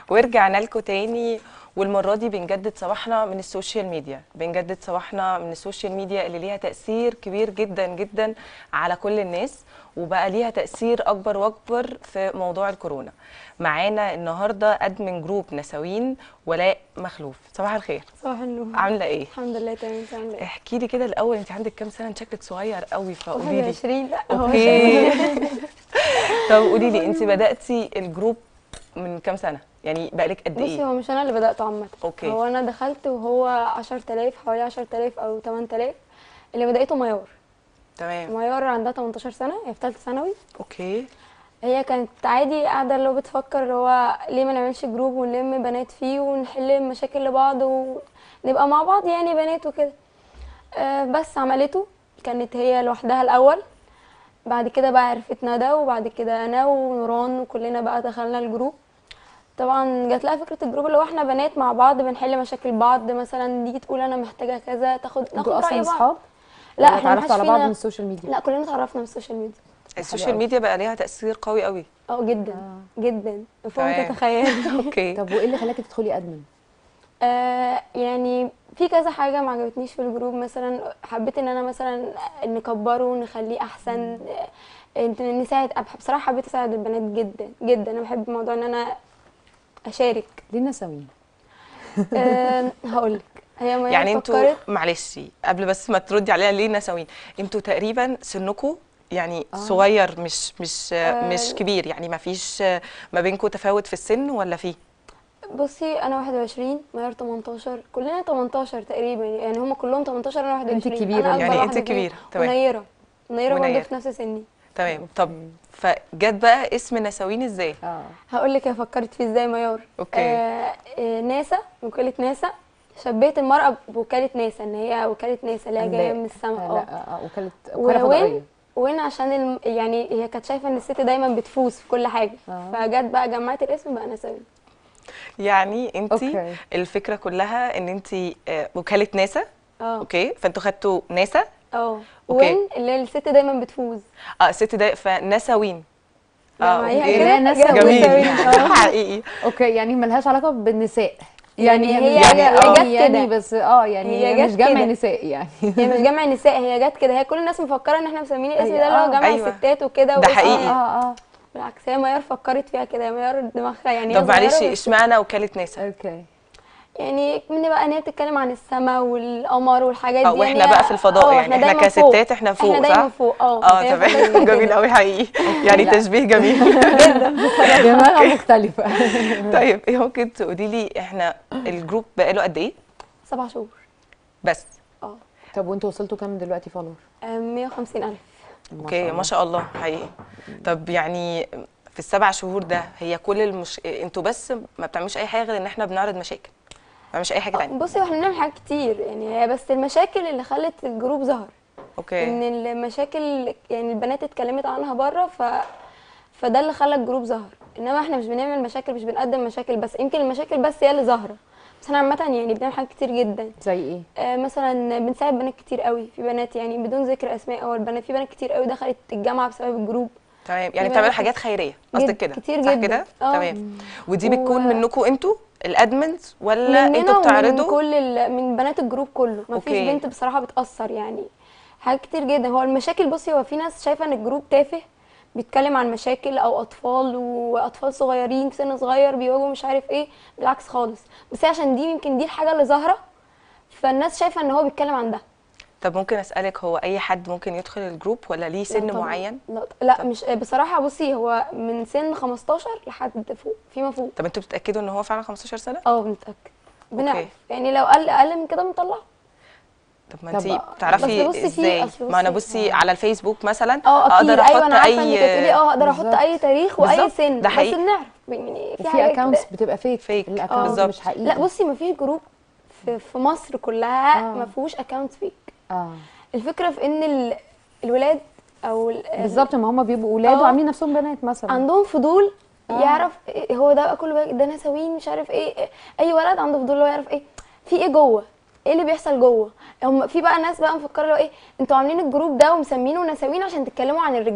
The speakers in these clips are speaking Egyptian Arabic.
ورجعنا لكم تاني والمره دي بنجدد صباحنا من السوشيال ميديا بنجدد صباحنا من السوشيال ميديا اللي ليها تاثير كبير جدا جدا على كل الناس وبقى ليها تاثير اكبر واكبر في موضوع الكورونا معانا النهارده ادمن جروب نساوين ولاء مخلوف صباح الخير صباح النور عامله ايه الحمد لله تمام انت عامله ايه؟ احكي لي كده الاول انت عندك كام سنه انت شكلك صغير قوي فقولي لي 21 لا هو اوكي طب قولي لي انت بداتي الجروب من كام سنه يعني بقالك قد بصي ايه هو مش انا اللي بدأته عامة أوكي. هو انا دخلت وهو 10000 حوالي 10000 او 8000 اللي بدأته ميار تمام ميار عندها 18 سنة هي في ثالثة ثانوي اوكي هي كانت عادي قاعدة اللي هو بتفكر اللي هو ليه ما نعملش جروب ونلم بنات فيه ونحل مشاكل لبعض ونبقى مع بعض يعني بنات وكده آه، بس عملته كانت هي لوحدها الأول بعد كده بقى عرفت ندى وبعد كده أنا ونوران وكلنا بقى دخلنا الجروب طبعا جات لها فكرة الجروب اللي هو احنا بنات مع بعض بنحل مشاكل بعض مثلا تيجي تقول انا محتاجة كذا تاخد ناخد انتوا رأي اصلا بعض اصحاب لا ولا احنا اتعرفتوا على محدش بعض فينا- من السوشيال ميديا لا كلنا اتعرفنا من السوشيال ميديا السوشيال أوي. ميديا بقى ليها تاثير قوي قوي اه جدا جدا فوق ما تمام. تتخيلي اوكي طب وايه اللي خلاكي تدخلي ادمن آه يعني في كذا حاجة ما عجبتنيش في الجروب مثلا حبيت ان انا مثلا نكبره نخليه احسن آه، انت نساعد أب- بصراحة حبيت اساعد البنات جدا جدا انا بحب موضوع ان انا اشارك ليه النساوين آه هقولك هي ما يعني انتوا فكرت معلش قبل بس ما تردي عليها ليه نساوين انتوا تقريبا سنكم يعني آه. صغير مش مش آه. مش كبير يعني ما فيش ما بينكم تفاوت في السن ولا في بصي انا 21 ميار 18 كلنا 18 تقريبا يعني هم كلهم 18 انا 21 الكبيرة. أنا أكبر يعني انت واحدة فيهم. الكبيرة. تمام. ونيرة نيرة برضه ونيرة. في نفس سني تمام طب فجت بقى اسم نساوين ازاي اه هقول لك هي فكرت فيه ازاي ميار أوكي. آه آه ناسا وكاله ناسا شبهت المراه بوكاله ناسا ان هي وكاله ناسا اللي هي جايه من السماء لا اه اه وكاله وكاله وين فضائيه وين عشان الم... يعني هي كانت شايفه ان الست دايما بتفوز في كل حاجه آه. فجت بقى جمعت الاسم بقى نساوي يعني انت أوكي. الفكره كلها ان انت آه، وكاله ناسا اه اوكي فانتوا خدتوا ناسا اه أوكي. وين اللي هي الست دايما بتفوز اه ست دقايق فنساوين لا، ما هي أوكي. كده لا، نسا جت جميل نساوين. اه حقيقي اوكي يعني ملهاش علاقه بالنساء يعني هي- مش- هي آه، جت يعني كده. بس اه يعني هي هي جت مش جمع كده. نساء يعني هي مش جمع نساء هي جت كده هي كل الناس مفكره ان احنا مسميين الاسم أيوة، ده اللي هو آه. جمع أيوة. ستات وكده ده واسم- حقيقي. اه اه بالعكس هي ميار فكرت فيها كده هي ميار دماغها يعني هي طب معلش صغيرة بس- اشمعنى وكاله ناسا اوكي يعني من بقى ان هي بتتكلم عن السماء والقمر والحاجات اه دي واحنا يعني بقى في الفضاء اه يعني احنا دايما كستات فوق. احنا فوق احنا دايما صح؟ فوق اه اه هي فكرت تمام كده. جميل قوي حقيقي يعني لا. تشبيه جميل دماغها مختلفه طيب ايه ممكن تقولي لي احنا الجروب بقاله قد ايه سبع شهور بس اه طب وانتوا وصلتوا كام دلوقتي فولور 150 الف اوكي ما شاء الله حقيقي طب يعني في السبع شهور ده هي كل المش... انتوا بس ما بتعملوش اي حاجه غير ان احنا بنعرض مشاكل ما بنعملش اي حاجه تانية بصي احنا بنعمل حاجات كتير يعني هي بس المشاكل اللي خلت الجروب ظهر اوكي ان المشاكل يعني البنات اتكلمت عنها بره ف فده اللي خلى الجروب ظهر انما احنا مش بنعمل مشاكل مش بنقدم مشاكل بس يمكن المشاكل بس هي اللي ظاهره بس احنا عامه يعني بنعمل حاجات كتير جدا زي ايه آه، مثلا بنساعد بنات كتير قوي في بنات يعني بدون ذكر اسماء او البنات في بنات كتير قوي دخلت الجامعه بسبب الجروب تمام يعني يبقى بتعملوا بس- حاجات خيريه قصدك جد- كده كتير صح جدا. كده اه. تمام ودي بتكون و- منكم انتوا الادمنز ولا مننا انتوا ومن بتعرضوا كل ال... من بنات الجروب كله ما فيش أوكي. بنت بصراحه بتاثر يعني حاجات كتير جدا هو المشاكل بصي هو في ناس شايفه ان الجروب تافه بيتكلم عن مشاكل او اطفال واطفال صغيرين في سن صغير بيواجهوا مش عارف ايه بالعكس خالص بس هي عشان دي يمكن دي الحاجه اللي ظاهره فالناس شايفه ان هو بيتكلم عن ده طب ممكن اسالك هو اي حد ممكن يدخل الجروب ولا ليه لا سن طبعاً. معين لا, لا مش بصراحه بصي هو من سن 15 لحد فوق فيما فوق طب انتوا بتتاكدوا ان هو فعلا 15 سنه اه بنتاكد بنعرف يعني لو قل اقل من كده بنطلعه طب ما طب انت بس بتعرفي بصي في- ازاي أصل ما انا بصي- بصي على الفيسبوك مثلا اه اكيد اقدر احط ايوه انا عارفه انك هتقولي اي اه اقدر احط بالظبط. اي تاريخ واي بالظبط، سن ده بس حقيقي. بنعرف يعني في وفي حاجه اكونتس كده- بتبقى فيك فيك. الاكونت بالظبط. مش حقيقي لا بصي ما فيش جروب في, في مصر كلها آه. ما فيهوش اكونت فيك اه الفكره في ان ال- الولاد او ال- بالظبط ما هم بيبقوا ولاد اه. وعاملين نفسهم بنات مثلا عندهم فضول آه. يعرف إيه هو ده بقى كله بقى ده نسوين مش عارف ايه اي ولد عنده فضول اللي هو يعرف ايه في ايه جوه ايه اللي بيحصل جوه هم في بقى ناس بقى مفكره اللي هو ايه انتوا عاملين الجروب ده ومسمينه نسوين عشان تتكلموا عن الرجاله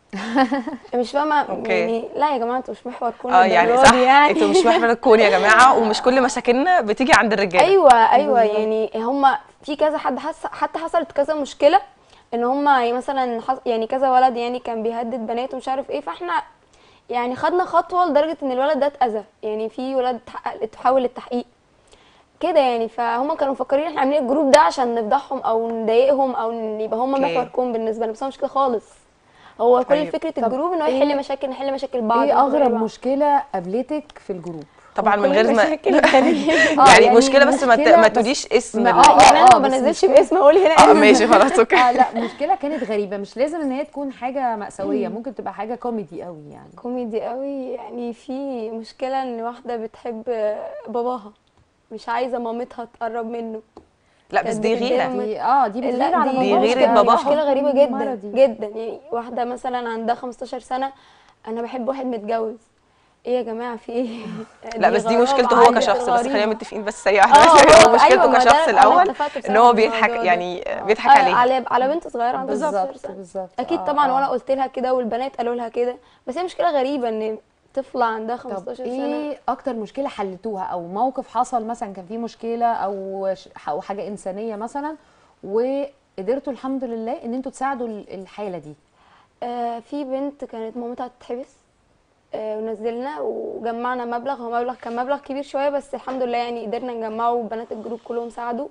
مش فاهمه أوكي. يعني لا يا جماعه انتوا مش محور كون اه يعني للدرجة صح دي يعني انتوا مش محور الكون يا جماعه ومش كل مشاكلنا بتيجي عند الرجاله ايوه ايوه يعني هما في كذا حد حس حتى حصلت كذا مشكله ان هما يعني مثلا حص... يعني كذا ولد يعني كان بيهدد بنات ومش عارف ايه فاحنا يعني خدنا خطوه لدرجه ان الولد ده اتاذى يعني في ولد اتحقق- اتحول للتحقيق كده يعني فهم كانوا مفكرين احنا عاملين الجروب ده عشان نفضحهم او نضايقهم او ان يبقى هم اوكي. محور كون بالنسبه لنا بس هو مش كده خالص هو كل طيب. فكره طب الجروب ان هو إيه- يحل مشاكل نحل مشاكل بعض ايه اغرب بعض. مشكله قابلتك في الجروب طبعا من كل غير ما المشاكل التانية. آه، يعني يعني مشكله بس ما ت- مشكلة ما بس- تقوليش اسم ما- ال- آه، يعني انا آه، ما بس بنزلش مشكلة. باسم اقول هنا اه ماشي خلاص اوكي اه لا مشكله كانت غريبه مش لازم ان هي تكون حاجه مأساويه ممكن تبقى حاجه كوميدي قوي يعني كوميدي قوي يعني في مشكلة ان واحدة بتحب باباها مش عايزة مامتها تقرب منه لا بس كانت دي بتتضايق غيره من- دي اه دي لا بتغير على دي, دي باباها. غيرة مشكلة باباها. مشكلة غريبة جدا مرضي. جدا يعني واحدة مثلا عندها 15 سنة انا بحب واحد متجوز ايه يا جماعة في ايه لا بس دي غرابة مشكلته هو عالية كشخص بس غريبة. خلينا متفقين بس ثانيه واحده اه، بس هو- هو مشكلته أيوة، ما ده كشخص أنا الاول اتفقت ان بسبب هو الموضوع بيضحك ده. يعني آه، بيضحك آه، عليها على على بنت صغيرة عندها 15 بالظبط سنة بالظبط اكيد آه، طبعا آه. وانا قلت لها كده والبنات قالوا لها كده بس هي مشكلة غريبة ان طفلة عندها طب 15 سنة ايه اكتر مشكله حلتوها او موقف حصل مثلا كان فيه مشكله او ش- او حاجه انسانيه مثلا وقدرتوا الحمد لله ان انتوا تساعدوا ال- الحاله دي آه في بنت كانت مامتها تتحبس آه ونزلنا وجمعنا مبلغ هو مبلغ كان مبلغ كبير شويه بس الحمد لله يعني قدرنا نجمعه وبنات الجروب كلهم ساعدوا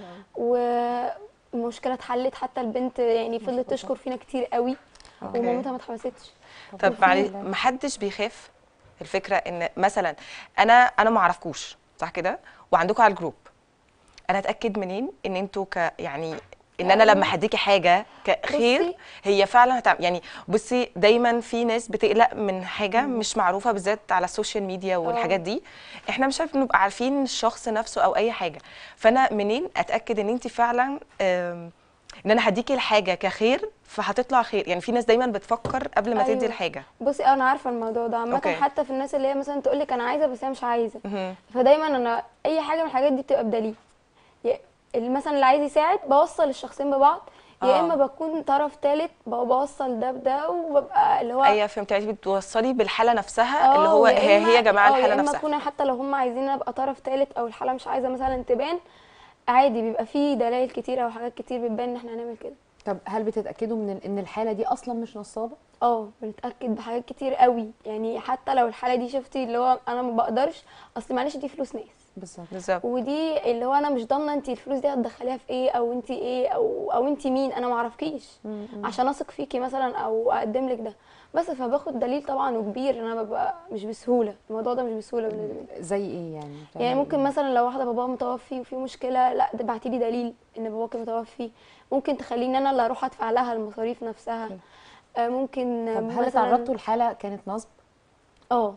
والمشكله اتحلت حتى البنت يعني فضلت تشكر فينا كتير قوي أوكي. ومامتها ما اتحبستش طب معلش محدش بيخاف الفكره ان مثلا انا انا ما اعرفكوش صح كده وعندكم على الجروب انا اتاكد منين ان انتوا ك يعني ان انا لما هديكي حاجه كخير بصي. هي فعلا هتعمل يعني بصي دايما في ناس بتقلق من حاجه مش معروفه بالذات على السوشيال ميديا والحاجات دي احنا مش عارف نبقى عارفين الشخص نفسه او اي حاجه فانا منين اتاكد ان انت فعلا آم، ان انا هديكي الحاجه كخير فهتطلع خير يعني في ناس دايما بتفكر قبل ما تدي أيوة. الحاجه بصي انا عارفه الموضوع ده عامه أوكي. حتى في الناس اللي هي مثلا تقول لك انا عايزه بس هي مش عايزه مهم. فدايما انا اي حاجه من الحاجات دي بتبقى بدليل يا- اللي مثلا اللي عايز يساعد بوصل الشخصين ببعض يا آه. اما بكون طرف ثالث بوصل ده بده وببقى اللي هو ايوه فهمت يعني بتوصلي بالحاله نفسها اللي اه هو يا هي إما- هي يا جماعه اه يا الحاله اما نفسها اكون حتى لو هم عايزين ابقى طرف ثالث او الحاله مش عايزه مثلا تبان عادي بيبقى فيه دلائل كتير او حاجات كتير بتبان ان احنا هنعمل كده طب هل بتتاكدوا من ال- ان الحاله دي اصلا مش نصابه اه بنتاكد بحاجات كتير قوي يعني حتى لو الحاله دي شفتي اللي هو انا ما بقدرش اصل معلش دي فلوس ناس بالظبط بالظبط ودي اللي هو انا مش ضامنه انت الفلوس دي هتدخليها في ايه او انت ايه او او انت مين انا ما اعرفكيش عشان اثق فيكي مثلا او اقدم لك ده بس فباخد دليل طبعا وكبير انا ببقى مش بسهوله الموضوع ده مش بسهوله بالنسبه لي زي ايه يعني يعني بتعملي ممكن إيه؟ مثلا لو واحده باباها متوفي وفي مشكله لا ابعتي لي دليل ان باباكي متوفي ممكن تخليني انا اللي اروح ادفع لها المصاريف نفسها آه، ممكن طب هل مثلا تعرضتوا لحاله كانت نصب اه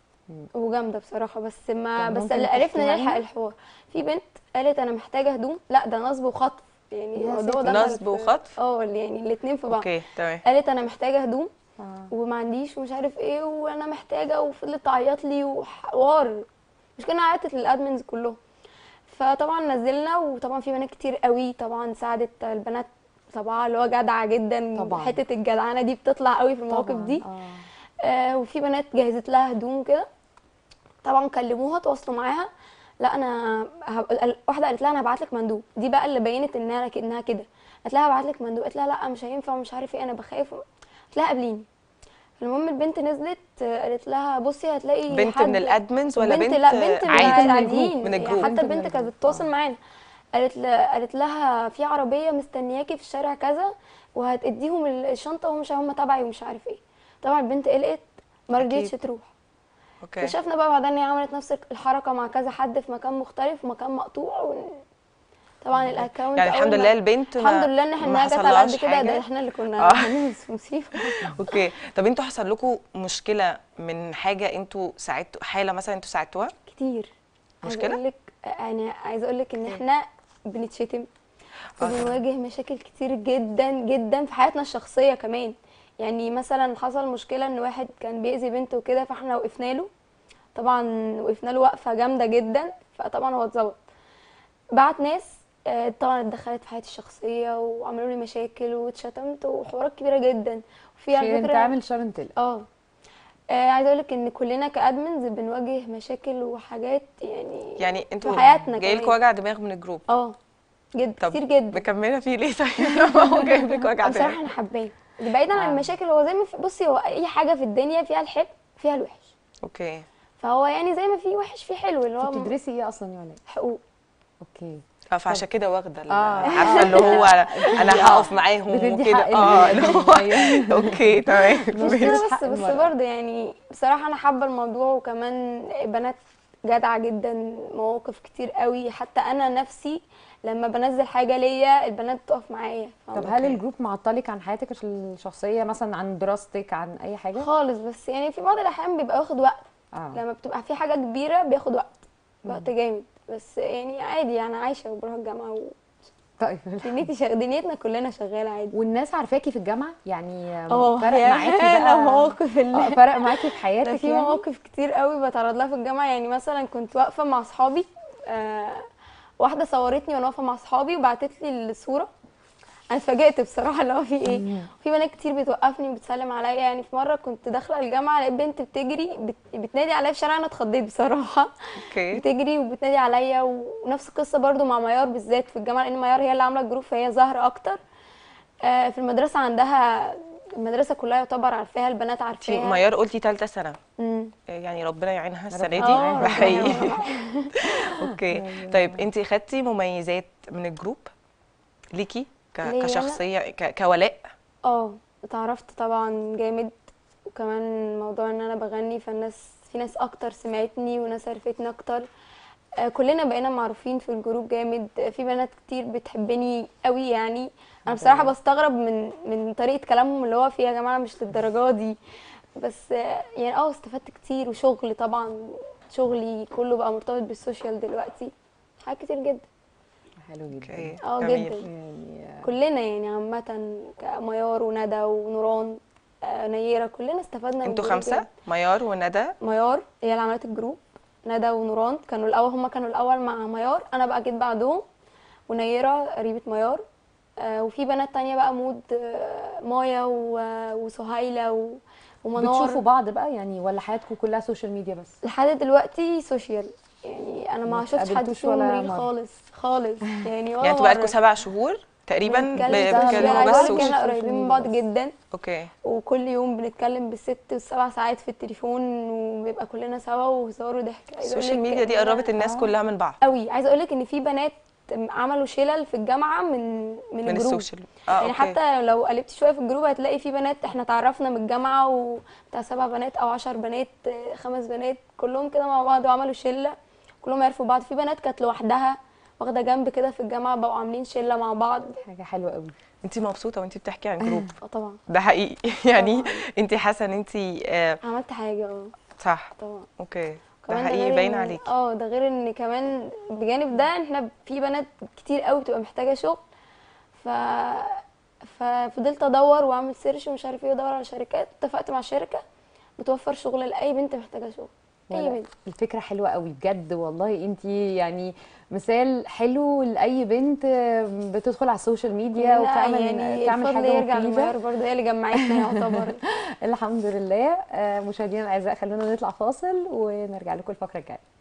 وجامده بصراحه بس ما طب بس ممكن اللي عرفنا تحكي نلحق عنها؟ الحوار في بنت قالت انا محتاجه هدوم لا ده نصب وخطف يعني يا الموضوع ستي. دخل نصب في- وخطف؟ اه يعني الاثنين في بعض اوكي تمام قالت انا محتاجه هدوم آه. وما عنديش ومش عارف ايه وانا محتاجه وفضلت تعيط لي وحوار مش كنا عيطت للادمنز كلهم فطبعا نزلنا وطبعا في بنات كتير قوي طبعا ساعدت البنات طبعا اللي هو جدعه جدا طبعاً. حته الجدعنه دي بتطلع قوي في المواقف طبعاً، دي آه. آه وفي بنات جهزت لها هدوم كده طبعا كلموها تواصلوا معاها لا انا هب... واحده قالت لها انا هبعت لك مندوب دي بقى اللي بينت انها انها كده قالت لها هبعت لك مندوب قالت لها لا مش هينفع ومش عارف ايه انا بخاف قالت لها قابليني المهم البنت نزلت آه، قالت لها بصي هتلاقي بنت حد من الادمنز ولا بنت لا بنت من عادي العاديين من يعني الجروب حتى بنت من البنت كانت الجروب، بتتواصل آه. معانا قالت ل... قالت لها في عربيه مستنياكي في الشارع كذا وهتديهم الشنطه ومش هم تبعي ومش عارف ايه طبعا البنت قلقت ما رضيتش أكيد. تروح اوكي اكتشفنا بقى بعدين ان هي عملت نفس الحركه مع كذا حد في مكان مختلف ومكان مقطوع و... طبعا الاكونت يعني أول الحمد ما- لله البنت ما- الحمد لله ان احنا ما جت على حصلهاش قد كده حاجة. ده احنا اللي كنا آه. عاملين مصيبه اوكي طب انتوا حصل لكم مشكله من حاجه انتوا ساعدتوا حاله مثلا انتوا ساعدتوها كتير عايزة مشكلة؟ اقول لك انا عايزه اقول لك ان احنا بنتشتم آه. وبنواجه مشاكل كتير جدا جدا في حياتنا الشخصيه كمان يعني مثلا حصل مشكله ان واحد كان بيأذي بنته وكده فاحنا وقفنا له طبعا وقفنا له وقفه جامده جدا فطبعا هو اتظبط بعت ناس آه، طبعا اتدخلت في حياتي الشخصيه وعملوا لي مشاكل واتشتمت وحوارات كبيره جدا وفي على خير فكره تعمل شر انتل اه آه، عايزه اقول لك ان كلنا كادمنز بنواجه مشاكل وحاجات يعني يعني انتوا في حياتنا جاي لكم كمان. وجع دماغ من الجروب اه جد طب كتير جدا مكمله فيه ليه طيب لما هو جايب لك وجع بصراحه دماغ انا حباه بعيدا عن آه. المشاكل هو زي ما في بصي هو اي حاجه في الدنيا فيها الحلو فيها الوحش اوكي فهو يعني زي ما في وحش في حلو اللي انت هو بتدرسي ايه اصلا يا ولاء حقوق اوكي اه فعشان كده واخده ال- آه. عارفه اللي هو انا هقف معاهم بتدي وكده حق اه ال- اللي هو أيوة. اوكي تمام مش ماشي. كده بس حق بس المرأة. برضه يعني بصراحة أنا حابة الموضوع وكمان بنات جدعة جدا مواقف كتير قوي حتى أنا نفسي لما بنزل حاجة ليا البنات تقف معايا طب فاهمة؟ هل الجروب معطلك عن حياتك الشخصيه مثلا عن دراستك عن اي حاجه خالص بس يعني في بعض الأحيان بيبقى واخد وقت اه لما بتبقى في حاجة كبيرة بياخد وقت وقت جامد بس يعني عادي أنا عايشة وبروح الجامعة طيب ودنيتي شغ... دنيتنا كلنا شغالة عادي والناس عارفاكي في الجامعه يعني اه فرق هي- معاكي هي بقى مواقف ال- آه، فرق معاكي في ده حياتك في يعني مواقف كتير قوي بتعرض لها في الجامعه يعني مثلا كنت واقفه مع اصحابي آه واحده صورتني وانا واقفه مع اصحابي وبعتت لي الصوره انا اتفاجئت بصراحه اللي هو في ايه في بنات كتير بتوقفني وبتسلم عليا يعني في مره كنت داخله الجامعه لقيت بنت بتجري بت... بتنادي عليا في الشارع انا اتخضيت بصراحه اوكي بتجري وبتنادي عليا ونفس القصه برضو مع ميار بالذات في الجامعه لان ميار هي اللي عامله الجروب فهي ظاهره اكتر آه في المدرسه عندها المدرسه كلها يعتبر عارفاها البنات انتي عارفاها ميار قلتي ثالثه سنه مم. يعني ربنا يعينها السنه ربنا دي يعينها. ده حقيقي ربنا يعينها. اوكي طيب انتي خدتي مميزات من الجروب ليكي ك- ليا أنا؟ كشخصيه ك- كولاء اه اتعرفت طبعا جامد وكمان موضوع ان انا بغني فالناس في ناس اكتر سمعتني وناس عرفتني اكتر آه، كلنا بقينا معروفين في الجروب جامد آه، في بنات كتير بتحبني قوي يعني انا بصراحه بستغرب من من طريقه كلامهم اللي هو فيه يا جماعه مش للدرجه دي بس آه، يعني اه استفدت كتير وشغل طبعا شغلي كله بقى مرتبط بالسوشيال دلوقتي حاجات كتير جدا حلو جدا اوكي اه جميل. جدا يعني كلنا يعني عامة كميار وندى ونوران آه، نيرة كلنا استفدنا من انتوا الجروب خمسه جدا. ميار وندى ميار هي اللي عملت الجروب ندى ونوران كانوا الأول هما كانوا الأول مع ميار أنا بقى جيت بعدهم ونيرة قريبة ميار آه، وفي بنات تانية بقى مود آه، مايا و- وسهيلة و- ومنار بتشوفوا بعض بقى يعني ولا حياتكم كلها سوشيال ميديا بس لحد دلوقتي سوشيال يعني أنا ما ما شفتش حد اتقابلتوش فيهم ولا ريل مرة؟ خالص خالص يعني ولا يعني انتوا بقالكم مرة. سبع شهور تقريبا ب- بنتكلم بس بتكلموا عايزة بس أقول بس لك وش- كنا قريبين من بعض بس. جدا اوكي وكل يوم بنتكلم بالست والسبع ساعات في التليفون وبيبقى كلنا سوا وهزار وضحك عايزة أقول السوشيال لك ميديا دي إن أنا- قربت الناس آه. كلها من بعض قوي عايزه اقول لك ان في بنات عملوا شلل في الجامعه من من, من الجروب السوشيال اه يعني اوكي حتى لو قلبت شويه في الجروب هتلاقي في بنات احنا اتعرفنا من الجامعه وبتاع سبع بنات او عشر بنات آه، خمس بنات كلهم كده مع بعض وعملوا شله كلهم يعرفوا بعض في بنات كانت لوحدها واخده جنب كده في الجامعه بقوا عاملين شله مع بعض حاجه حلوه قوي انت مبسوطه وانت بتحكي عن جروب اه طبعا ده حقيقي يعني طبعاً. انت حاسه ان انت آه عملت حاجه اه صح طبعا اوكي ده كمان حقيقي غير باين إن- عليكي اه ده غير ان كمان بجانب ده احنا في بنات كتير قوي بتبقى محتاجه شغل ف ففضلت ادور واعمل سيرش ومش عارف ايه وادور على شركات اتفقت مع شركه بتوفر شغل لاي بنت محتاجه شغل اي ولا- بنت الفكره حلوه قوي بجد والله انت يعني مثال حلو لاي بنت بتدخل على السوشيال ميديا لا، وبتعمل يعني تعمل الفضل حاجه يرجع مفيده لميار برضه هي اللي جمعتنا يعتبر الحمد لله آه، مشاهدينا الاعزاء خلونا نطلع فاصل ونرجع لكم الفقره الجايه